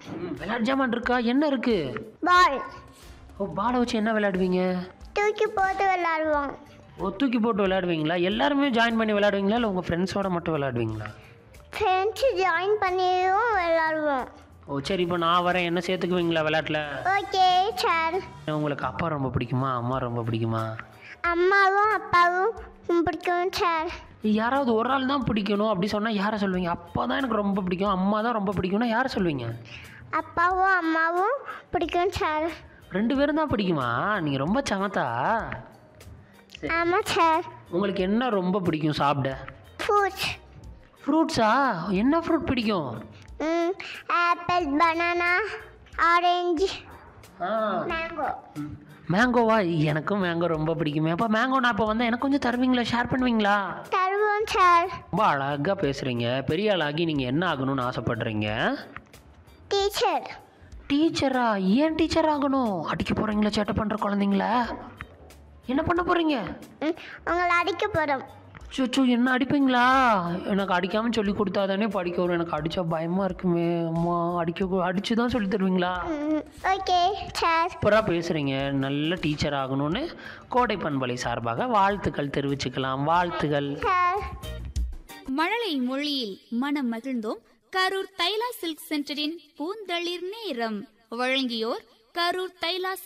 ம், விளையாட்டு ஜாமான் இருக்கா என்ன இருக்கு பால் ஓ பாலை வச்சு என்ன விளையாடுவீங்க தூக்கி போட்டு விளாடுவோம் ஓ தூக்கி போட்டு விளையாடுவீங்களா எல்லாருமே ஜாயின் பண்ணி விளையாடுவீங்களா இல்லை உங்கள் ஃப்ரெண்ட்ஸோட மட்டும் விளையாடுவீங்களா ஃப்ரெண்ட்ஸு ஜாயின் பண்ணியும் விளாடுவோம் ஓ சரி இப்போ நான் வரேன் என்ன சேர்த்துக்குவீங்களா விளையாட்டில் ஓகே சார் உங்களுக்கு அப்பா ரொம்ப பிடிக்குமா அம்மா ரொம்ப பிடிக்குமா அம்மாவும் அப்பாவும் பிடிக்கும் சார் யாராவது ஒரு ஆள் தான் பிடிக்கணும் அப்படி சொன்னால் யாரை சொல்லுவீங்க அப்பா தான் எனக்கு ரொம்ப பிடிக்கும் அம்மா தான் ரொம்ப பிடிக்கும்னா யாரை சொல்லுவீங்க அப்பாவும் அம்மாவும் பிடிக்கும் சார் ரெண்டு பேரும் தான் பிடிக்குமா நீங்கள் ரொம்ப சமத்தா ஆமாம் சார் உங்களுக்கு என்ன ரொம்ப பிடிக்கும் சாப்பிட ஃப்ரூட்ஸ் ஃப்ரூட்ஸா என்ன ஃப்ரூட் பிடிக்கும் ஆப்பிள் பனானா ஆரஞ்சு ஆ மேங்கோ மேங்கோவா எனக்கும் மேங்கோ ரொம்ப பிடிக்குமே அப்போ மேங்கோ நான் இப்போ வந்தால் எனக்கு கொஞ்சம் தருவீங்களா ஷேர் பண்ணுவீங்களா தருவோம் சார் ரொம்ப அழகாக பேசுகிறீங்க பெரிய ஆளாகி நீங்கள் என்ன ஆகணும்னு ஆசைப்படுறீங்க டீச்சர் டீச்சரா ஏன் டீச்சர் ஆகணும் அடிக்க போகிறீங்களா சேட்டை பண்ணுற குழந்தைங்கள என்ன பண்ண போகிறீங்க உங்களை அடிக்க போகிறோம் சொச்சோ என்ன அடிப்பீங்களா எனக்கு அடிக்காமல் சொல்லி கொடுத்தா தானே படிக்க வரும் எனக்கு அடித்தா பயமாக இருக்குமே அம்மா அடிக்க அடித்து தான் சொல்லி தருவீங்களா ஓகே சார் சூப்பராக பேசுகிறீங்க நல்ல டீச்சர் ஆகணும்னு கோடை பண்பலை சார்பாக வாழ்த்துக்கள் தெரிவிச்சுக்கலாம் வாழ்த்துகள் சார் மழலை மொழியில் மனம் மகிழ்ந்தோம் கரூர் தைலா சில்க் சென்டரின் பூந்தளிர் நேரம் வழங்கியோர் கரூர் தைலா